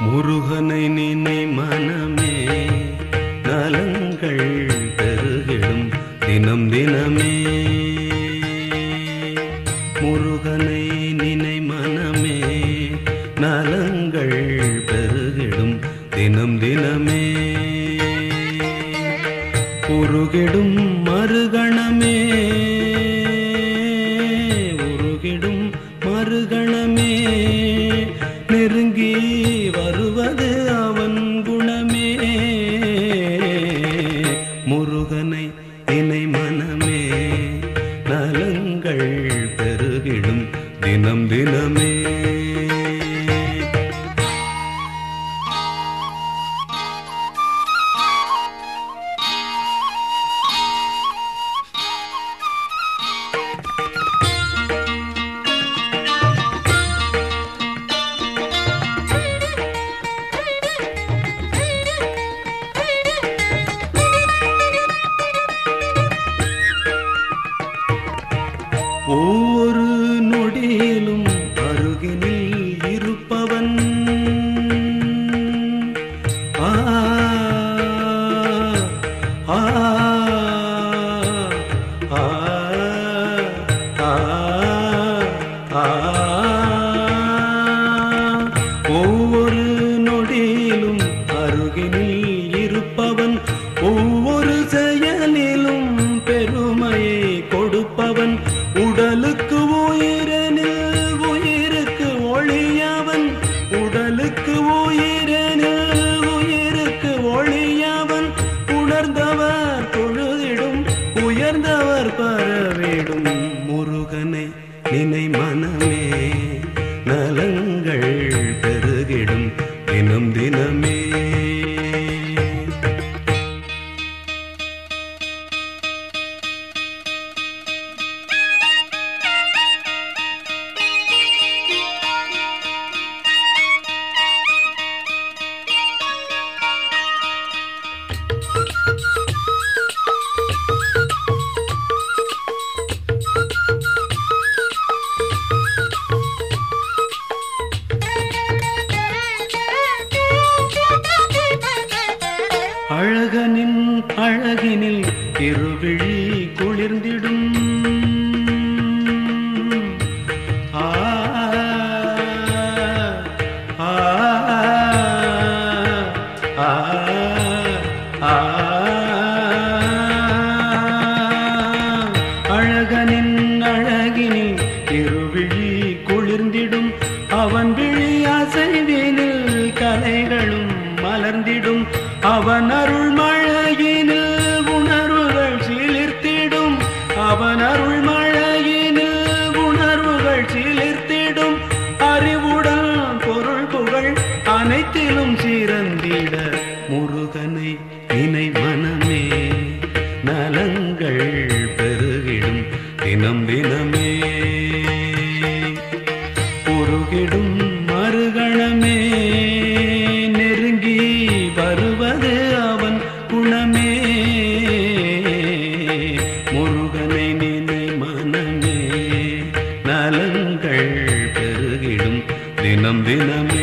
முருகனை நினை மனமே நலங்கள் பெருகிடும் தினம் தினமே முருகனை நினை மனமே நலங்கள் பெருகிடும் தினம் தினமே உருகிடும் மறுகணமே உருகிடும் மறுகணமே நெருங்கி வருவது அவன் குணமே முருகனை இணை மனமே நலங்கள் பெருகிடும் தினம் தினமே ஒவ்வொரு நொடியிலும் அருகினில் இருப்பவன் ஆ, ஆ, ஆ, ஆ, ஆ. ஒவ்வொரு நொடியிலும் அருகினில் இருப்பவன் ஒவ்வொரு செயலிலும் பெருமையை கொடுப்பவன் உடலுக்கு உயிரெனில் உயிருக்கு ஒளியவன் உடலுக்கு உயிரெனில் உயிருக்கு ஒளியவன் உணர்ந்தவர் தொழுதிடும் உயர்ந்தவர் பரவிடும் முருகனை நினை மனமே நலங்கள் பெருகிடும் தினம் தினமே அழகனின் அழகினில் திருவிழி குளிர்ந்திடும் ஆ, ஆ, ஆ, ஆ. அழகனின் அழகினில் திருவிழி குளிர்ந்திடும் அவன் விழி அசைவினில் கலைகளும் மலர்ந்திடும் அவன் அருள் மழையினில் உணர்வுகள் சிலிர்த்திடும் அவன் அருள் மழையினில் உணர்வுகள் சிலிர்த்திடும் அறிவுடன் பொருள் புகழ் அனைத்திலும் சிறந்திட முருகனை நினை மனமே நலங்கள் பெருகிடும் தினம் தினமே உருகிடும் மறுகணமே நெருங்கி வருவது அவன் குணமே முருகனை நினை மனமே நலங்கள் பெருகிடும் தினம் தினமே